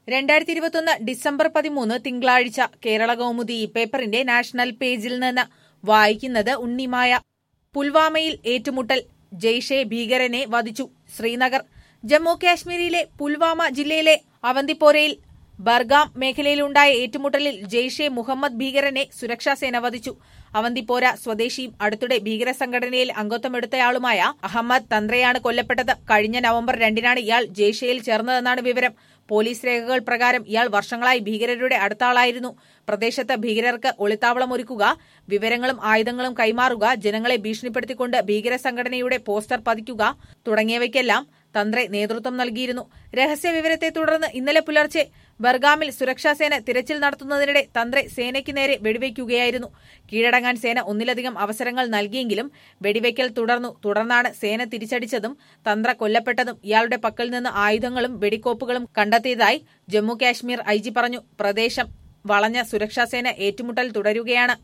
രണ്ടായിരത്തി ഇരുപത്തൊന്ന് ഡിസംബർ പതിമൂന്ന് തിങ്കളാഴ്ച കേരള കൗമുദി ഈ പേപ്പറിന്റെ നാഷണൽ പേജിൽ നിന്ന് വായിക്കുന്നത് ഉണ്ണിമായ പുൽവാമയിൽ ഏറ്റുമുട്ടൽ ജെയ്ഷെ ഭീകരനെ വധിച്ചു ശ്രീനഗർ ജമ്മു കാശ്മീരിലെ പുൽവാമ ജില്ലയിലെ അവന്തിപ്പോരയിൽ ബർഗാം മേഖലയിലുണ്ടായ ഏറ്റുമുട്ടലിൽ ജെയ്ഷെ മുഹമ്മദ് ഭീകരനെ സുരക്ഷാസേന വധിച്ചു അവന്തിപ്പോര സ്വദേശിയും അടുത്തിടെ ഭീകര സംഘടനയിൽ അംഗത്വമെടുത്തയാളുമായ അഹമ്മദ് തന്ത്രയാണ് കൊല്ലപ്പെട്ടത് കഴിഞ്ഞ നവംബർ രണ്ടിനാണ് ഇയാൾ ജെയ്ഷയിൽ ചേർന്നതെന്നാണ് വിവരം പോലീസ് രേഖകൾ പ്രകാരം ഇയാൾ വർഷങ്ങളായി ഭീകരരുടെ അടുത്താളായിരുന്നു പ്രദേശത്ത് ഭീകരർക്ക് ഒളിത്താവളം ഒരുക്കുക വിവരങ്ങളും ആയുധങ്ങളും കൈമാറുക ജനങ്ങളെ ഭീഷണിപ്പെടുത്തിക്കൊണ്ട് ഭീകര സംഘടനയുടെ പോസ്റ്റർ പതിക്കുക തുടങ്ങിയവയ്ക്കെല്ലാം തന്ത്രെ നേതൃത്വം നൽകിയിരുന്നു രഹസ്യ വിവരത്തെ തുടർന്ന് ഇന്നലെ പുലർച്ചെ ബർഗാമിൽ സുരക്ഷാസേന തിരച്ചിൽ നടത്തുന്നതിനിടെ തന്ത്രെ സേനയ്ക്ക് നേരെ വെടിവെക്കുകയായിരുന്നു കീഴടങ്ങാൻ സേന ഒന്നിലധികം അവസരങ്ങൾ നൽകിയെങ്കിലും വെടിവെക്കൽ തുടർന്നു തുടർന്നാണ് സേന തിരിച്ചടിച്ചതും തന്ത്ര കൊല്ലപ്പെട്ടതും ഇയാളുടെ പക്കൽ നിന്ന് ആയുധങ്ങളും വെടിക്കോപ്പുകളും കണ്ടെത്തിയതായി ജമ്മു കാശ്മീർ ഐ പറഞ്ഞു പ്രദേശം വളഞ്ഞ സുരക്ഷാസേന ഏറ്റുമുട്ടൽ തുടരുകയാണ്